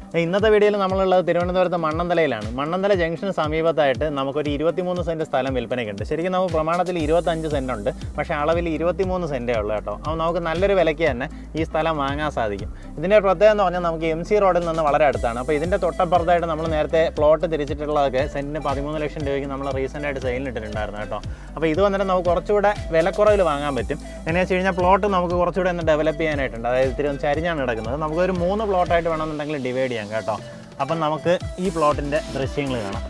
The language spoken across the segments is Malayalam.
ഇന്നത്തെ വീഡിയോയിൽ നമ്മളുള്ളത് തിരുവനന്തപുരത്ത് മണ്ണന്തലയിലാണ് മണ്ണന്തല ജംഗ്ഷന് സമീപത്തായിട്ട് നമുക്കൊരു ഇരുപത്തിമൂന്ന് സെൻറ്റ് സ്ഥലം വിൽപ്പനയ്ക്കുണ്ട് ശരിക്കും നമുക്ക് പ്രമാണത്തിൽ ഇരുപത്തഞ്ച് സെൻറ്റ് ഉണ്ട് പക്ഷേ അളവിൽ ഇരുപത്തിമൂന്ന് സെൻറ്റേ ഉള്ളൂ കേട്ടോ അപ്പോൾ നമുക്ക് നല്ലൊരു വിലയ്ക്ക് തന്നെ ഈ സ്ഥലം വാങ്ങാൻ സാധിക്കും ഇതിൻ്റെ ഒരു പ്രത്യേകത എന്ന് പറഞ്ഞാൽ നമുക്ക് എം സി റോഡിൽ നിന്ന് വളരെ അടുത്താണ് അപ്പോൾ ഇതിൻ്റെ തൊട്ടപ്പുറത്തായിട്ട് നമ്മൾ നേരത്തെ പ്ലോട്ട് തിരിച്ചിട്ടുള്ളതൊക്കെ സെൻറ്റിന് പതിമൂന്ന് ലക്ഷം രൂപയ്ക്ക് നമ്മൾ റീസെൻ്റായിട്ട് സെയിലിട്ടിട്ടുണ്ടായിരുന്നു കേട്ടോ അപ്പോൾ ഇത് വന്നിട്ട് നമുക്ക് കുറച്ചുകൂടെ വിലക്കുറവിൽ വാങ്ങാൻ പറ്റും എന്നു വെച്ച് കഴിഞ്ഞാൽ പ്ലോട്ട് നമുക്ക് കുറച്ചുകൂടെ ഒന്ന് ഡെവലപ്പ് ചെയ്യാനായിട്ടുണ്ട് അതായത് ഇത്തിരി ഒന്ന് ചരിഞ്ഞാണ് കിടക്കുന്നത് നമുക്കൊരു മൂന്ന് പ്ലോട്ടായിട്ട് വേണമെന്നുണ്ടെങ്കിൽ ഡിവൈഡ് ചെയ്യാം കേട്ടോ അപ്പം നമുക്ക് ഈ പ്ലോട്ടിൻ്റെ ദൃശ്യങ്ങൾ കാണാം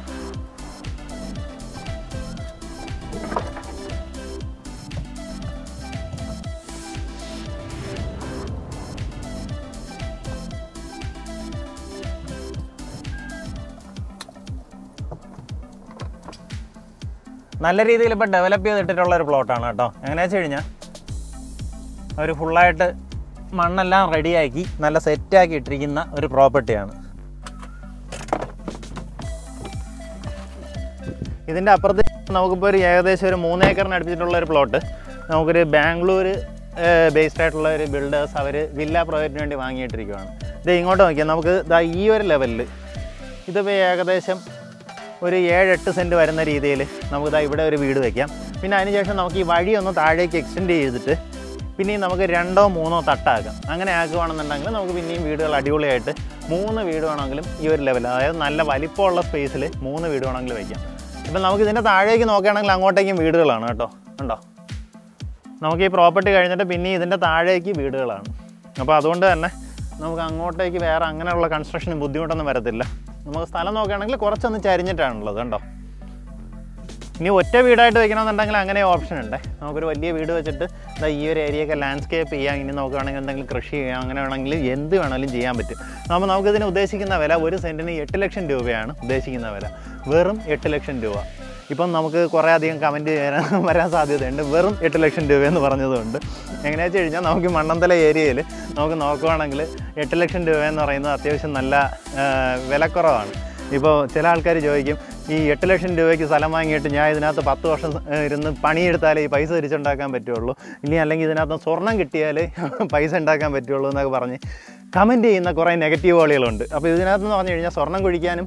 നല്ല രീതിയിൽ ഇപ്പോൾ ഡെവലപ്പ് ചെയ്തിട്ടുള്ള ഒരു പ്ലോട്ടാണ് കേട്ടോ എങ്ങനെയാ വെച്ച് കഴിഞ്ഞാൽ അവർ ഫുള്ളായിട്ട് മണ്ണെല്ലാം റെഡിയാക്കി നല്ല സെറ്റാക്കി ഇട്ടിരിക്കുന്ന ഒരു പ്രോപ്പർട്ടിയാണ് ഇതിൻ്റെ അപ്പുറത്ത് നമുക്കിപ്പോൾ ഒരു ഏകദേശം ഒരു മൂന്ന് ഏക്കറിന് അടുപ്പിച്ചിട്ടുള്ള ഒരു പ്ലോട്ട് നമുക്കൊരു ബാംഗ്ലൂർ ബേസ്ഡ് ആയിട്ടുള്ള ഒരു ബിൽഡേഴ്സ് അവർ വില്ല പ്രോജക്റ്റിന് വേണ്ടി വാങ്ങിയിട്ടിരിക്കുകയാണ് ഇത് ഇങ്ങോട്ട് നോക്കിയാൽ നമുക്ക് ദാ ഈ ഒരു ലെവലിൽ ഇതിപ്പോൾ ഏകദേശം ഒരു ഏഴ് എട്ട് സെൻറ്റ് വരുന്ന രീതിയിൽ നമുക്ക് ദാ ഇവിടെ ഒരു വീട് വയ്ക്കാം പിന്നെ അതിനുശേഷം നമുക്ക് ഈ വഴി ഒന്ന് താഴേക്ക് എക്സ്റ്റെൻഡ് ചെയ്തിട്ട് പിന്നെയും നമുക്ക് രണ്ടോ മൂന്നോ തട്ടാക്കാം അങ്ങനെ ആക്കുകയാണെന്നുണ്ടെങ്കിൽ നമുക്ക് പിന്നെയും വീടുകൾ അടിപൊളിയായിട്ട് മൂന്ന് വീട് വേണമെങ്കിലും ഈ ഒരു ലെവൽ അതായത് നല്ല വലിപ്പമുള്ള സ്പേസിൽ മൂന്ന് വീട് വേണമെങ്കിലും വയ്ക്കാം ഇപ്പം നമുക്ക് ഇതിൻ്റെ താഴേക്ക് നോക്കുകയാണെങ്കിൽ അങ്ങോട്ടേക്കും വീടുകളാണ് കേട്ടോ ഉണ്ടോ നമുക്ക് ഈ പ്രോപ്പർട്ടി കഴിഞ്ഞിട്ട് പിന്നെ ഇതിൻ്റെ താഴേക്ക് വീടുകളാണ് അപ്പോൾ അതുകൊണ്ട് തന്നെ നമുക്ക് അങ്ങോട്ടേക്ക് വേറെ അങ്ങനെയുള്ള കൺസ്ട്രക്ഷന് ബുദ്ധിമുട്ടൊന്നും വരത്തില്ല നമുക്ക് സ്ഥലം നോക്കുകയാണെങ്കിൽ കുറച്ചൊന്ന് ചരിഞ്ഞിട്ടാണുള്ളത് കണ്ടോ ഇനി ഒറ്റ വീടായിട്ട് വെക്കണമെന്നുണ്ടെങ്കിൽ അങ്ങനെ ഓപ്ഷൻ ഉണ്ട് നമുക്കൊരു വലിയ വീട് വെച്ചിട്ട് ദാ ഈ ഒരു ഏരിയയൊക്കെ ലാൻഡ്സ്കേപ്പ് ചെയ്യാം ഇനി നോക്കുകയാണെങ്കിൽ എന്തെങ്കിലും കൃഷി ചെയ്യാം അങ്ങനെ വേണമെങ്കിൽ എന്ത് വേണമെങ്കിലും ചെയ്യാൻ പറ്റും അപ്പോൾ നമുക്കിതിന് ഉദ്ദേശിക്കുന്ന വില ഒരു സെൻറ്റിന് എട്ട് ലക്ഷം രൂപയാണ് ഉദ്ദേശിക്കുന്ന വില വെറും എട്ട് ലക്ഷം രൂപ ഇപ്പം നമുക്ക് കുറേ അധികം കമൻറ്റ് ചെയ്യാൻ വരാൻ സാധ്യതയുണ്ട് വെറും എട്ട് ലക്ഷം രൂപയെന്ന് പറഞ്ഞതുകൊണ്ട് എങ്ങനെയാ വെച്ച് കഴിഞ്ഞാൽ നമുക്ക് ഈ മണ്ണന്തല ഏരിയയിൽ നമുക്ക് നോക്കുവാണെങ്കിൽ എട്ട് ലക്ഷം രൂപ എന്ന് പറയുന്നത് അത്യാവശ്യം നല്ല ആ, വിലക്കുറവാണ് ഇപ്പോൾ ചില ആൾക്കാർ ചോദിക്കും ഈ എട്ട് ലക്ഷം രൂപയ്ക്ക് സ്ഥലം വാങ്ങിയിട്ട് ഞാൻ ഇതിനകത്ത് പത്ത് വർഷം ഏ, ഇരുന്ന് പണിയെടുത്താലേ ഈ പൈസ തിരിച്ചുണ്ടാക്കാൻ പറ്റുള്ളൂ ഇനി അല്ലെങ്കിൽ ഇതിനകത്ത് സ്വർണം കിട്ടിയാൽ പൈസ ഉണ്ടാക്കാൻ പറ്റുള്ളൂ എന്നൊക്കെ പറഞ്ഞ് കമൻറ്റ് ചെയ്യുന്ന കുറേ നെഗറ്റീവ് ആളുകളുണ്ട് അപ്പോൾ ഇതിനകത്ത് പറഞ്ഞു കഴിഞ്ഞാൽ സ്വർണം കുഴിക്കാനും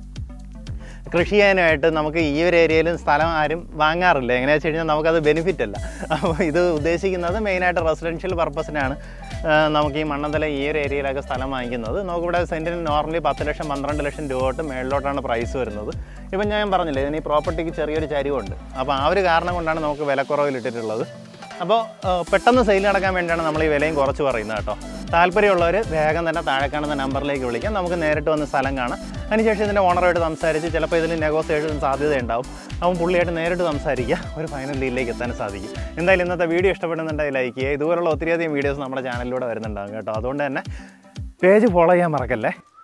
കൃഷി ചെയ്യാനായിട്ട് നമുക്ക് ഈ ഒരു ഏരിയയിൽ സ്ഥലം ആരും വാങ്ങാറില്ല എങ്ങനെയാ വെച്ച് കഴിഞ്ഞാൽ നമുക്കത് ബെനിഫിറ്റ് അല്ല അപ്പോൾ ഇത് ഉദ്ദേശിക്കുന്നത് മെയിനായിട്ട് റെസിഡൻഷ്യൽ പർപ്പസിനാണ് ആ, നമുക്ക് ഈ മണ്ണന്തല ഈ ഒരു ഏരിയയിലൊക്കെ സ്ഥലം വാങ്ങിക്കുന്നത് നമുക്കിവിടെ സെൻറ്റിന് നോർമലി പത്ത് ലക്ഷം പന്ത്രണ്ട് ലക്ഷം രൂപ തൊട്ട് മേളിലോട്ടാണ് പ്രൈസ് വരുന്നത് ഇപ്പം ഞാൻ പറഞ്ഞില്ലേ ഇതിന് ഈ പ്രോപ്പർട്ടിക്ക് ചെറിയൊരു ചരിവുണ്ട് അപ്പോൾ ആ ഒരു കാരണം കൊണ്ടാണ് നമുക്ക് വിലക്കുറവിലിട്ടിട്ടുള്ളത് അപ്പോൾ ആ, പെട്ടെന്ന് സെയിൽ നടക്കാൻ വേണ്ടിയാണ് നമ്മൾ ഈ വിലയും കുറച്ച് പറയുന്നത് കേട്ടോ താല്പര്യമുള്ളവർ വേഗം തന്നെ താഴെ കാണുന്ന നമ്പറിലേക്ക് വിളിക്കാം നമുക്ക് നേരിട്ട് വന്ന് സ്ഥലം കാണാം അതിനുശേഷം ഇതിൻ്റെ ഓണറുമായിട്ട് സംസാരിച്ച് ചിലപ്പോൾ ഇതിൽ നെഗോസിയേഷൻ സാധ്യതയുണ്ടാവും അപ്പം പുള്ളിയായിട്ട് നേരിട്ട് സംസാരിക്കുക ഒരു ഫൈനൽ ഡീലിലേക്ക് എത്താൻ സാധിക്കും എന്തായാലും ഇന്നത്തെ വീഡിയോ ഇഷ്ടപ്പെടുന്നുണ്ടെങ്കിൽ ലൈക്ക് ചെയ്യുക ഇതുപോലുള്ള ഒത്തിരിയധികം വീഡിയോസ് നമ്മുടെ ചാനലിലൂടെ വരുന്നുണ്ടാകും കേട്ടോ അതുകൊണ്ട് തന്നെ പേജ് ഫോളോ ചെയ്യാൻ മറക്കല്ലേ